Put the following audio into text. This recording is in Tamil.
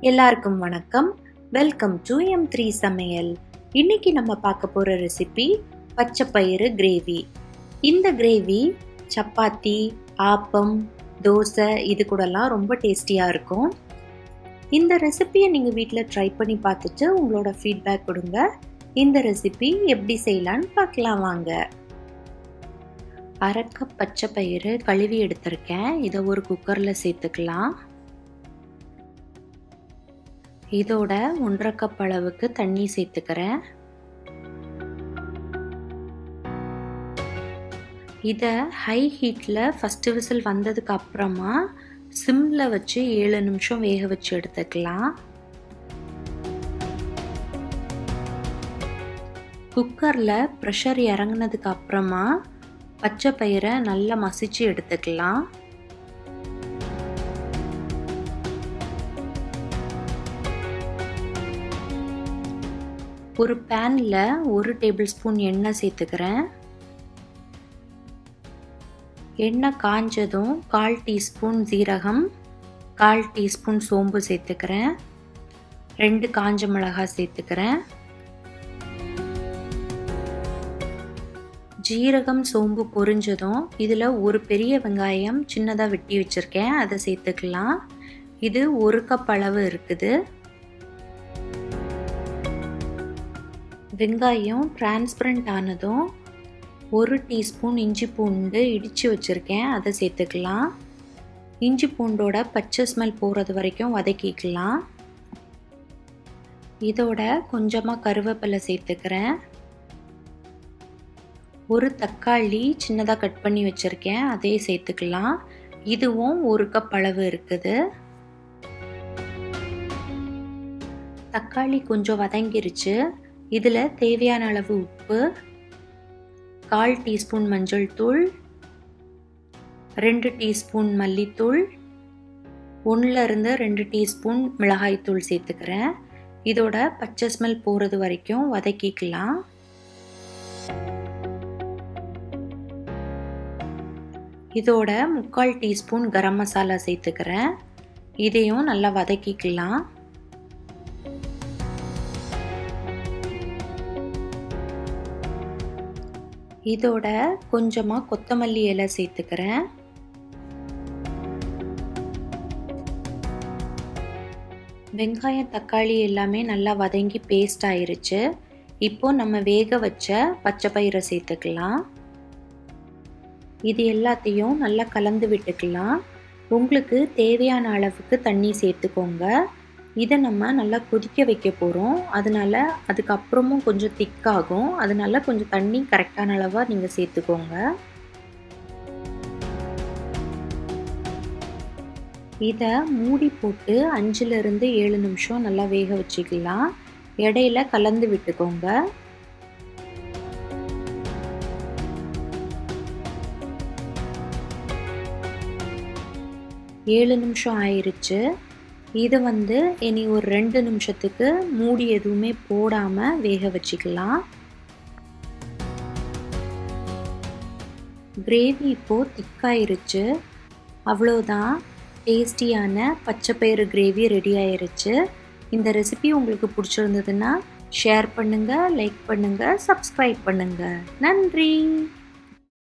எல்லாருக்கும் வணக்கம் வெல்கம் டு எம் த்ரீ சமையல் இன்னைக்கு நம்ம பார்க்க போகிற ரெசிபி பச்சைப்பயிறு கிரேவி இந்த கிரேவி சப்பாத்தி ஆப்பம் தோசை இது கூடலாம் ரொம்ப டேஸ்டியாக இருக்கும் இந்த ரெசிபியை நீங்கள் வீட்டில் ட்ரை பண்ணி பார்த்துட்டு உங்களோட ஃபீட்பேக் கொடுங்க இந்த ரெசிபி எப்படி செய்யலான்னு பார்க்கலாம் வாங்க அரை கப் பச்சை பயிறு கழுவி எடுத்திருக்கேன் இதை ஒரு குக்கரில் சேர்த்துக்கலாம் இதோட ஒன்றரை கப் அளவுக்கு தண்ணி சேர்த்துக்கிறேன் இதை ஹை ஹீட்டில் ஃபஸ்ட்டு விசில் வந்ததுக்கு அப்புறமா சிம்மில் வச்சு ஏழு நிமிஷம் வேக வச்சு எடுத்துக்கலாம் குக்கரில் ப்ரெஷர் இறங்கினதுக்கு அப்புறமா பச்சை பயிரை நல்லா மசிச்சு எடுத்துக்கலாம் ஒரு பேனில் ஒரு டேபிள் ஸ்பூன் எண்ணெய் சேர்த்துக்கிறேன் எண்ணெய் காஞ்சதும் கால் டீஸ்பூன் ஜீரகம் கால் டீஸ்பூன் சோம்பு சேர்த்துக்கிறேன் ரெண்டு காஞ்ச மிளகாய் சேர்த்துக்கிறேன் ஜீரகம் சோம்பு பொரிஞ்சதும் இதில் ஒரு பெரிய வெங்காயம் சின்னதாக வெட்டி வச்சுருக்கேன் அதை சேர்த்துக்கலாம் இது ஒரு கப் அளவு இருக்குது வெங்காயம் டிரான்ஸ்பரண்ட் ஆனதும் ஒரு டீஸ்பூன் இஞ்சி பூண்டு இடித்து வச்சுருக்கேன் அதை சேர்த்துக்கலாம் இஞ்சி பூண்டோட பச்சை ஸ்மெல் போகிறது வரைக்கும் வதக்கிக்கலாம் இதோட கொஞ்சமாக கருவேப்பிலை சேர்த்துக்கிறேன் ஒரு தக்காளி சின்னதாக கட் பண்ணி வச்சுருக்கேன் அதே சேர்த்துக்கலாம் இதுவும் ஒரு கப் அளவு இருக்குது தக்காளி கொஞ்சம் வதங்கிருச்சு இதில் தேவையான அளவு உப்பு கால் டீஸ்பூன் மஞ்சள் தூள் ரெண்டு டீஸ்பூன் மல்லித்தூள் ஒன்றிலிருந்து ரெண்டு டீஸ்பூன் மிளகாய்த்தூள் சேர்த்துக்கிறேன் இதோட பச்சை ஸ்மெல் போகிறது வரைக்கும் வதக்கிக்கலாம் இதோட முக்கால் டீஸ்பூன் கரம் மசாலா சேர்த்துக்கிறேன் இதையும் நல்லா வதக்கிக்கலாம் இதோட கொஞ்சமாக கொத்தமல்லி இலை சேர்த்துக்கிறேன் வெங்காயம் தக்காளி எல்லாமே நல்லா வதங்கி பேஸ்ட் ஆயிருச்சு இப்போ நம்ம வேக வச்ச பச்சை பயிரை சேர்த்துக்கலாம் இது எல்லாத்தையும் நல்லா கலந்து விட்டுக்கலாம் உங்களுக்கு தேவையான அளவுக்கு தண்ணி சேர்த்துக்கோங்க இதை நம்ம நல்லா கொதிக்க வைக்க போகிறோம் அதனால அதுக்கப்புறமும் கொஞ்சம் திக்காகும் அதனால கொஞ்சம் தண்ணி கரெக்டான அளவாக நீங்கள் சேர்த்துக்கோங்க இதை மூடி போட்டு அஞ்சுலேருந்து ஏழு நிமிஷம் நல்லா வேக வச்சுக்கலாம் இடையில கலந்து விட்டுக்கோங்க ஏழு நிமிஷம் ஆயிருச்சு இது வந்து இனி ஒரு ரெண்டு நிமிஷத்துக்கு மூடி எதுவுமே போடாமல் வேக வச்சுக்கலாம் கிரேவி இப்போது திக்காயிருச்சு அவ்வளோதான் டேஸ்டியான பச்சைப்பயிறு கிரேவி ரெடி ஆயிருச்சு இந்த ரெசிபி உங்களுக்கு பிடிச்சிருந்ததுன்னா ஷேர் பண்ணுங்கள் லைக் பண்ணுங்கள் சப்ஸ்கிரைப் பண்ணுங்கள் நன்றி